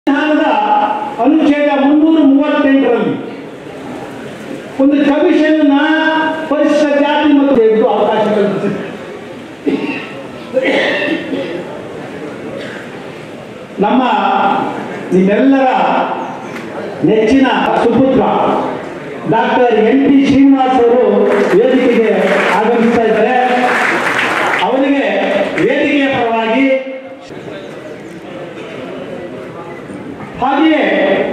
ಸಂವಿಧಾನದ ಅನುಚ್ಛೇದ ಮುನ್ನೂರ ಮೂವತ್ತೆಂಟರಲ್ಲಿ ಒಂದು ಕಮಿಷನ್ ಪರಿಶಿಷ್ಟ ಜಾತಿ ಮತ್ತು ಇದು ಅವಕಾಶ ಕಲ್ಪಿಸಿದೆ ನಮ್ಮ ನಿಮ್ಮೆಲ್ಲರ ನೆಚ್ಚಿನ ಸುಪುತ್ರ ಡಾಕ್ಟರ್ ಎನ್ ಟಿ ಶ್ರೀನಿವಾಸ್ ಅವರು ವೇದಿಕೆಗೆ ಆಗಮಿಸ್ತಾ ಇದ್ದಾರೆ ಅವರಿಗೆ ವೇದಿಕೆಯ ಪರವಾಗಿ ಹಾಗೆಯೇ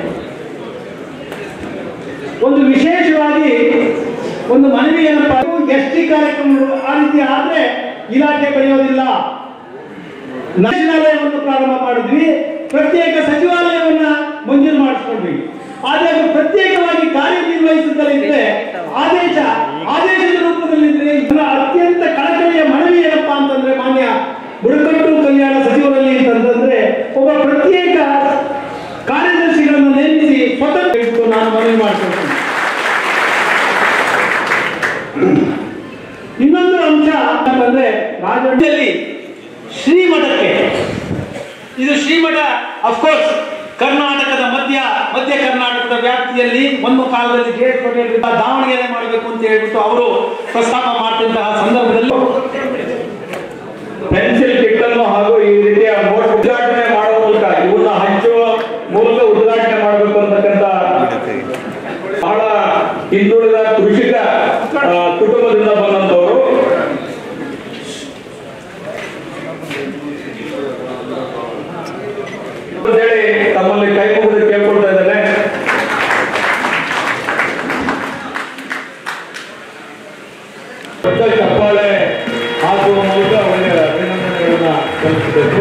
ಒಂದು ವಿಶೇಷವಾಗಿ ಒಂದು ಮನವಿ ಏನಪ್ಪ ಎಸ್ ಟಿ ಕಾರ್ಯಕ್ರಮಗಳು ಆ ರೀತಿ ಆದ್ರೆ ಇಲಾಖೆ ಬರೆಯೋದಿಲ್ಲ ನ್ಯಾಯಾಲಯವನ್ನು ಪ್ರಾರಂಭ ಮಾಡಿದ್ವಿ ಪ್ರತ್ಯೇಕ ಸಚಿವಾಲಯವನ್ನ ಮಂಜೂರು ಮಾಡಿಸ್ಕೊಂಡ್ವಿ ಆದ್ರೆ ಅದು ಪ್ರತ್ಯೇಕವಾಗಿ ಕಾರ್ಯನಿರ್ವಹಿಸುತ್ತಲಿದ್ರೆ ಆದೇಶ ಆದೇಶದ ರೂಪದಲ್ಲಿದ್ರೆ ಇದರ ಅತ್ಯಂತ ಕಳಕಳಿಯ ಮನವಿ ಏನಪ್ಪಾ ಅಂತಂದ್ರೆ ಮಾನ್ಯ ಬುಡಕಟ್ಟು ಕಲ್ಯಾಣ ಸಚಿವರಲ್ಲಿ ಅಂತಂದ್ರೆ ಒಬ್ಬ ಪ್ರತ್ಯೇಕ ಕಾರ್ಯದರ್ಶಿಗಳನ್ನು ನೇಮಿಸಿ ಸ್ವತಂತ್ರ ಇಟ್ಟು ನಾನು ಮನವಿ ಮಾಡ್ಕೊಳ್ತೀನಿ ಇನ್ನೊಂದು ಅಂಶ ಅಂತಂದ್ರೆ ರಾಜವಳ್ಳಿಯಲ್ಲಿ ಶ್ರೀಮಠಕ್ಕೆ ಇದು ಶ್ರೀಮಠ ಅಫ್ಕೋರ್ಸ್ ಕರ್ನಾಟಕದ ಮಧ್ಯ ಮಧ್ಯ ಕರ್ನಾಟಕದ ವ್ಯಾಪ್ತಿಯಲ್ಲಿ ಒಂದು ಕಾಲದಲ್ಲಿ ಜೆ ಎಸ್ ಪಟೇಲ್ ಇದ್ದ ದಾವಣಗೆರೆ ಮಾಡಬೇಕು ಅಂತ ಹೇಳ್ಬಿಟ್ಟು ಅವರು ಪ್ರಸ್ತಾಪ ಮಾಡ್ತಿದ್ದಂತಹ ಸಂದರ್ಭದಲ್ಲಿ ಪೆನ್ಸಿಲ್ ಕಿಟ್ ಅನ್ನು ಹಾಗೂ ಈ ರೀತಿಯ ನೋಟ್ ಉದ್ಘಾಟನೆ ಮಾಡುವ ಮೂಲಕ ಇವನ್ನ ಹಂಚುವ ಮೂಲಕ ಉದ್ಘಾಟನೆ ಮಾಡಬೇಕು ಅಂತಕ್ಕಂಥ ಬಹಳ ಹಿಂದುಳಿದ ಕೃಷಿಕ ಆ, ಕುಟುಂಬದಿಂದ ಬಂದಂತವರು ಅಂತೇಳಿ ತಮ್ಮಲ್ಲಿ ಕೈ ಮುಗಿದು ಕೇಳ್ಕೊಳ್ತಾ ಇದ್ದೇನೆ ದೊಡ್ಡ ಚಪ್ಪಾಳೆ ಹಾಕುವ ಮೂಲಕ ಒಳ್ಳೆಯ ಅಭಿನಂದನೆಗಳನ್ನ ಸಲ್ಲಿಸಬೇಕು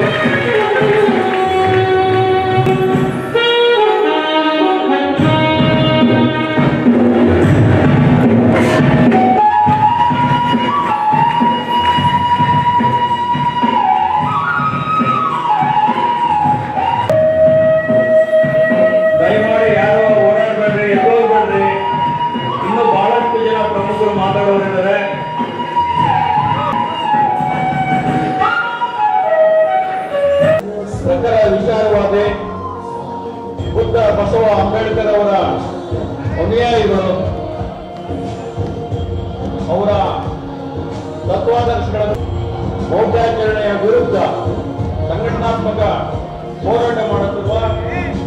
ದಯಮಾಡಿ ಯಾರು ಓಡಾಡಬೇಡ್ರಿ ಎದ್ದೋಗ್ಬೇಡ್ರಿ ಇನ್ನೂ ಬಹಳಷ್ಟು ಜನ ಪ್ರಮುಖರು ಮಾತಾಡೋರಿದ್ದಾರೆ ಪ್ರಖರ ವಿಚಾರವಾದಿ ಬುದ್ಧ ಬಸವ ಅಂಬೇಡ್ಕರ್ ಅವರ ಅನುಯಾಯಿಗಳು ಅವರ ತತ್ವಾದರ್ಶಗಳನ್ನು ಮೌಢ್ಯಾಚರಣೆಯ ವಿರುದ್ಧ ಸಂಘಟನಾತ್ಮಕ ಹೋರಾಟ ಮಾಡುತ್ತಿರುವ